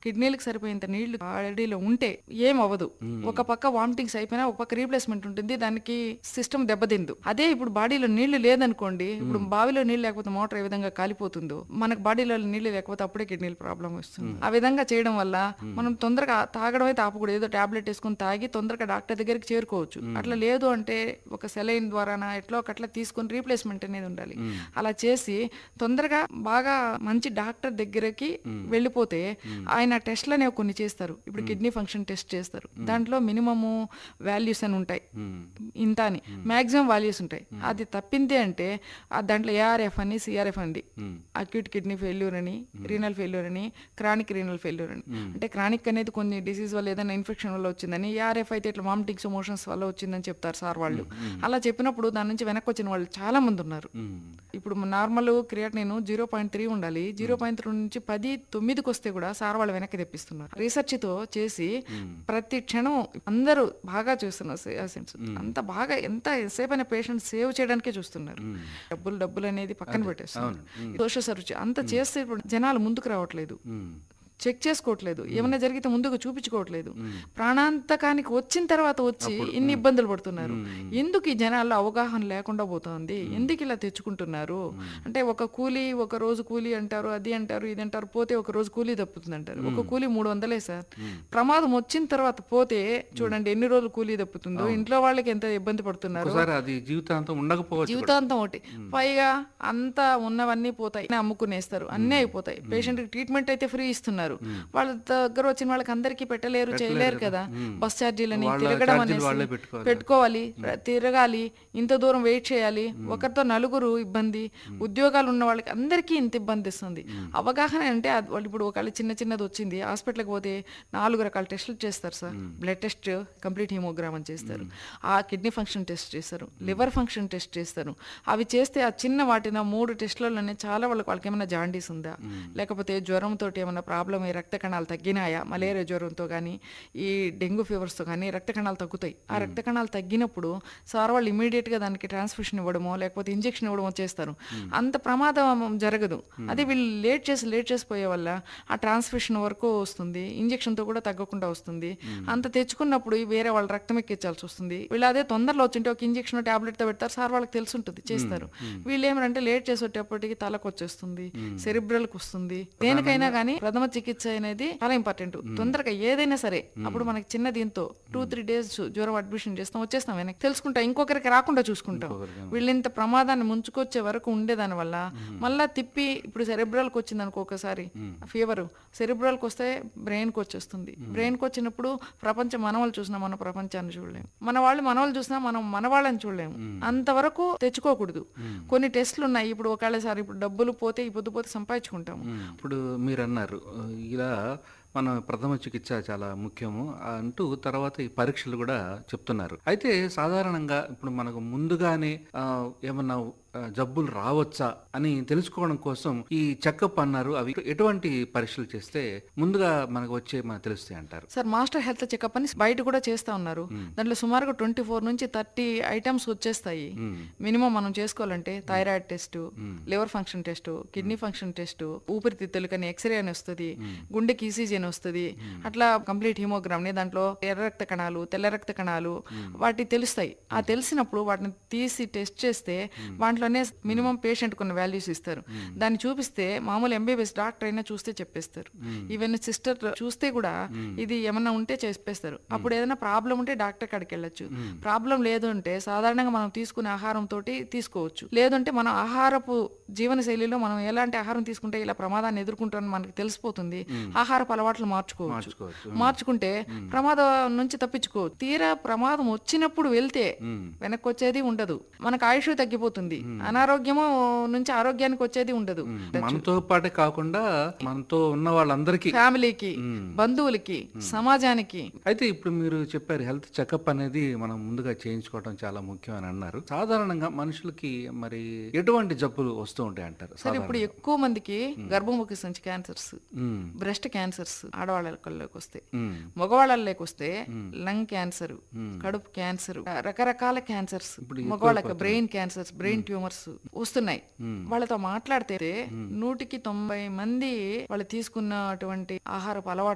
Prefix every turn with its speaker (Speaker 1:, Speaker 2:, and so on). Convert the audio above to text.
Speaker 1: కిడ్నీలకు సరిపోయేంత నీళ్లు బాడీలో ఉంటే ఏం అవ్వదు ఒక పక్క వామిటింగ్స్ అయిపోయినా ఒక పక్క రీప్లేస్మెంట్ ఉంటుంది దానికి సిస్టమ్ దెబ్బతిందు అదే ఇప్పుడు బాడీలో నీళ్లు లేదనుకోండి ఇప్పుడు బావిలో నీళ్ళు లేకపోతే మోటార్ ఏ విధంగా కాలిపోతుందో మనకు బాడీలో నీళ్లు లేకపోతే అప్పుడే కిడ్నీల ప్రాబ్లం వస్తుంది ఆ విధంగా చేయడం వల్ల మనం తొందరగా తాగడం అయితే ఆపకూడదు ఏదో టాబ్లెట్ వేసుకుని తాగి తొందరగా డాక్టర్ దగ్గరికి చేరుకోవచ్చు అట్లా లేదు అంటే ఒక సెలైన్ ద్వారానా ఎట్లా ఒకట్లా తీసుకుని రీప్లేస్మెంట్ అనేది ఉండాలి అలా చేసి తొందరగా బాగా మంచి డాక్టర్ దగ్గరకి వెళ్ళిపోతే ఆయన టెస్ట్లు అనేవి కొన్ని చేస్తారు ఇప్పుడు కిడ్నీ ఫంక్షన్ టెస్ట్ చేస్తారు దాంట్లో మినిమము వాల్యూస్ అని ఉంటాయి ఇంత అని మాక్సిమం వాల్యూస్ ఉంటాయి అది తప్పిందే అంటే ఆ దాంట్లో ఏఆర్ఎఫ్ అని సిఆర్ఎఫ్ అండి అక్యూట్ కిడ్నీ ఫెయిల్యూర్ అని రీనల్ ఫెయిల్యూర్ అని క్రానిక్ రీనల్ ఫెయిల్యూర్ అని అంటే క్రానిక్ అనేది కొన్ని డిసీజ్ వల్ల ఏదైనా ఇన్ఫెక్షన్ వల్ల వచ్చిందని ఏఆర్ఎఫ్ అయితే ఇట్లా వామిటింగ్స్ మోషన్స్ వల్ల వచ్చిందని చెప్తారు సార్ వాళ్ళు అలా చెప్పినప్పుడు దాని నుంచి వెనక్కి వచ్చిన వాళ్ళు చాలా మంది ఉన్నారు ఇప్పుడు normal creatinine zero point three ఉండాలి జీరో పాయింట్ త్రీ నుంచి పది తొమ్మిదికి వస్తే కూడా సార్ వాళ్ళు వెనక్కి తెప్పిస్తున్నారు రీసెర్చ్ తో చేసి ప్రతి క్షణం అందరూ బాగా చూస్తున్నారు పేషెంట్స్ అంత బాగా ఎంత సేపు అయిన పేషెంట్ సేవ్ చేయడానికే చూస్తున్నారు డబ్బులు డబ్బులు అనేది పక్కన పెట్టేస్తున్నారు సోషల్ సర్వీస్ అంత చేస్తే ఇప్పుడు జనాలు ముందుకు రావట్లేదు చెక్ చేసుకోవట్లేదు ఏమైనా జరిగితే ముందుకు చూపించుకోవట్లేదు ప్రాణాంతకానికి వచ్చిన తర్వాత వచ్చి ఇన్ని ఇబ్బందులు పడుతున్నారు ఎందుకు ఈ జనాల్లో అవగాహన లేకుండా పోతుంది ఎందుకు ఇలా తెచ్చుకుంటున్నారు అంటే ఒక కూలీ ఒక రోజు కూలీ అంటారు అది అంటారు ఇది అంటారు పోతే ఒక రోజు కూలీ తప్పుతుంది అంటారు ఒక కూలీ మూడు వందలే సార్ ప్రమాదం వచ్చిన తర్వాత పోతే చూడండి ఎన్ని రోజులు కూలీ తప్పుతుందో ఇంట్లో వాళ్ళకి ఎంత ఇబ్బంది పడుతున్నారు
Speaker 2: ఒకసారి అది జీవితాంతం ఉండకపోవచ్చు
Speaker 1: జీవితాంతం ఒకటి పైగా అంతా ఉన్నవన్నీ పోతాయి అన్నీ అమ్ముకునేస్తారు అన్నీ అయిపోతాయి పేషెంట్ కి ట్రీట్మెంట్ అయితే ఫ్రీ ఇస్తున్నారు వాళ్ళ దగ్గర వచ్చిన వాళ్ళకి అందరికీ పెట్టలేరు చేయలేరు కదా బస్ ఛార్జీలని
Speaker 2: వాళ్ళ
Speaker 1: తిరగడం
Speaker 2: ఛార్జీలు వాళ్ళే
Speaker 1: అనేసి
Speaker 2: పెట్టుకోవాలి.
Speaker 1: పెట్టుకోవాలి తిరగాలి ఇంత దూరం వెయిట్ చేయాలి ఒకరితో నలుగురు ఇబ్బంది ఉద్యోగాలు ఉన్న వాళ్ళకి అందరికీ ఇంత ఇబ్బంది ఇస్తుంది అవగాహన అంటే అది వాళ్ళు ఇప్పుడు ఒకవేళ చిన్న చిన్నది వచ్చింది హాస్పిటల్కి పోతే నాలుగు రకాల టెస్టులు చేస్తారు sir blood test complete haemogram అని చేస్తారు ఆ కిడ్నీ ఫంక్షన్ టెస్ట్ చేస్తారు లివర్ ఫంక్షన్ టెస్ట్ చేస్తారు అవి చేస్తే ఆ చిన్న వాటిన మూడు టెస్టులలోనే చాలా వాళ్ళకి వాళ్ళకి ఏమైనా జాండీస్ ఉందా లేకపోతే జ్వరంతో ఏమైనా ప్రాబ్లం అయ్యి రక్త కణాలు తగ్గినాయా మలేరియా జ్వరంతో కానీ ఈ డెంగ్యూ ఫీవర్స్తో కానీ రక్త కణాలు తగ్గుతాయి ఆ రక్త కణాలు తగ్గినప్పుడు సార్ వాళ్ళు immediate గా దానికి ట్రాన్స్ఫ్యూషన్ ఇవ్వడమో లేకపోతే ఇంజెక్షన్ ఇవ్వడమో చేస్తారు అంత ప్రమాదం జరగదు అదే వీళ్ళు లేట్ చేసి లేట్ చేసిపోయే వల్ల ఆ ట్రాన్స్ఫ్యూషన్ వరకు వస్తుంది ఇంజెక్షన్తో కూడా తగ్గకుండా వస్తుంది అంత తెచ్చుకున్నప్పుడు వేరే వాళ్ళ రక్తం ఎక్కించాల్సి వస్తుంది వీళ్ళు అదే తొందరలో వచ్చింటే ఒక ఇంజెక్షన్ టాబ్లెట్తో పెడతారు సార్ వాళ్ళకి తెలుసుంటుంది చేస్తారు వీళ్ళు ఏమంటే లేట్ చేసేటప్పటికి తలకు వచ్చేస్తుంది సెరిబ్రల్కి వస్తుంది దేనికైనా కానీ ప్రథమ చికిత్స అనేది చాలా ఇంపార్టెంట్ తొందరగా ఏదైనా సరే అప్పుడు మనకి చిన్న దీంతో టూ త్రీ డేస్ జ్వరం అడ్మిషన్ చేస్తాం వచ్చేస్తాం వెనక్కి తెలుసుకుంటాం ఇంకొకరికి రాకుండా చూసుకుంటాం వీళ్ళు ఇంత ప్రమాదాన్ని ముంచుకొచ్చే వరకు ఉండేదాని వల్ల మళ్ళా తిప్పి ఇప్పుడు సెరెబ్రల్కి వచ్చింది అనుకో ఒకసారి ఫీవర్ సెరెబ్రల్కి వస్తే బ్రెయిన్కి వచ్చేస్తుంది బ్రెయిన్కి వచ్చినప్పుడు ప్రపంచం మనవాళ్ళు చూసినా మన ప్రపంచాన్ని చూడలేము మన వాళ్ళు మనవాళ్ళు చూసినా మనం మన వాళ్ళని చూడలేము అంతవరకు తెచ్చుకోకూడదు కొన్ని టెస్టులు ఉన్నాయి ఇప్పుడు ఒకవేళ సార్ ఇప్పుడు డబ్బులు పోతే ఈ పొద్దు పోతే సంపాదించుకుంటాము
Speaker 2: ఇప్పుడు మీరు అన్నారు ఆ, ఇలా మన ప్రథమ చికిత్స చాలా ముఖ్యము అంటూ తర్వాత ఈ పరీక్షలు కూడా చెప్తున్నారు అయితే సాధారణంగా ఇప్పుడు మనకు ముందుగానే ఆ, ఏమన్నా ఆ, జబ్బులు రావచ్చా అని తెలుసుకోవడం కోసం ఈ చెకప్ అన్నారు అవి ఎటువంటి పరీక్షలు చేస్తే ముందుగా మనకు వచ్చే మనకు తెలుస్తాయి అంటారు
Speaker 1: సార్ మాస్టర్ హెల్త్ చెకప్ అని బయట కూడా చేస్తా ఉన్నారు దాంట్లో సుమారుగా ట్వంటీ ఫోర్ నుంచి థర్టీ ఐటమ్స్ వచ్చేస్తాయి మినిమం మనం చేసుకోవాలంటే thyroid test liver function test kidney function test ఊపిరితిత్తులు కానీ ఎక్స్రే అని వస్తుంది గుండెకి ఈసీజీ అని వస్తుంది అట్లా కంప్లీట్ హిమోగ్రామ్ ని దాంట్లో ఎర్ర రక్త కణాలు తెల్ల రక్త కణాలు వాటి తెలుస్తాయి ఆ తెలిసినప్పుడు వాటిని తీసి టెస్ట్ చేస్తే వాటిలోనే మినిమం పేషెంట్ కొన్ని వాల్యూస్ ఇస్తారు దాన్ని చూపిస్తే మామూలు ఎంబీబీఎస్ డాక్టర్ అయినా చూస్తే చెప్పేస్తారు ఈవెన్ సిస్టర్ చూస్తే కూడా ఇది ఏమన్నా ఉంటే చెప్పేస్తారు అప్పుడు ఏదైనా ప్రాబ్లం ఉంటే డాక్టర్ కాడికి వెళ్ళొచ్చు ప్రాబ్లం లేదు అంటే సాధారణంగా మనం తీసుకునే ఆహారం తోటి తీసుకోవచ్చు లేదంటే మనం ఆహారపు జీవన శైలిలో మనం ఎలాంటి ఆహారం తీసుకుంటే ఇలా ప్రమాదాన్ని ఎదుర్కొంటామని మనకి తెలిసిపోతుంది ఆహారపు అలవాట్లు మార్చుకోవచ్చు
Speaker 2: మార్చుకోవచ్చు.
Speaker 1: మార్చుకుంటే ప్రమాదం నుంచి తప్పించుకోవచ్చు తీరా ప్రమాదం వచ్చినప్పుడు వెళ్తే వెనక్కి వచ్చేది ఉండదు మనకు ఆయుష్ తగ్గిపోతుంది అనారోగ్యము నుంచి ఆరోగ్యానికి వచ్చేది ఉండదు
Speaker 2: మనతో పాటే కాకుండా మనతో ఉన్న వాళ్ళందరికీ
Speaker 1: ఫ్యామిలీకి బంధువులకి సమాజానికి
Speaker 2: అయితే ఇప్పుడు మీరు చెప్పారు హెల్త్ చెకప్ అనేది మనం ముందుగా చేయించుకోవడం చాలా ముఖ్యం అని అన్నారు సాధారణంగా మనుషులకి మరి ఎటువంటి జబ్బులు వస్తూ ఉంటాయి అంటారు
Speaker 1: సరే ఇప్పుడు ఎక్కువ మందికి గర్భముఖ సంచి క్యాన్సర్స్
Speaker 2: మ్మ్.
Speaker 1: బ్రెస్ట్ క్యాన్సర్స్ ఆడవాళ్ళకి వస్తే
Speaker 2: మ్మ్.
Speaker 1: మగవాళ్ళకి వస్తే లంగ్ క్యాన్సర్ కడుపు క్యాన్సర్ రకరకాల క్యాన్సర్స్ మగవాళ్ళకి బ్రెయిన్ క్యాన్సర్స్ బ్రెయిన్ ట్యూమర్స్ వస్తున్నాయి వాళ్ళతో మాట్లాడితే నూటికి తొంభై మంది వాళ్ళు తీసుకున్నటువంటి ఆహారపు అలవాటు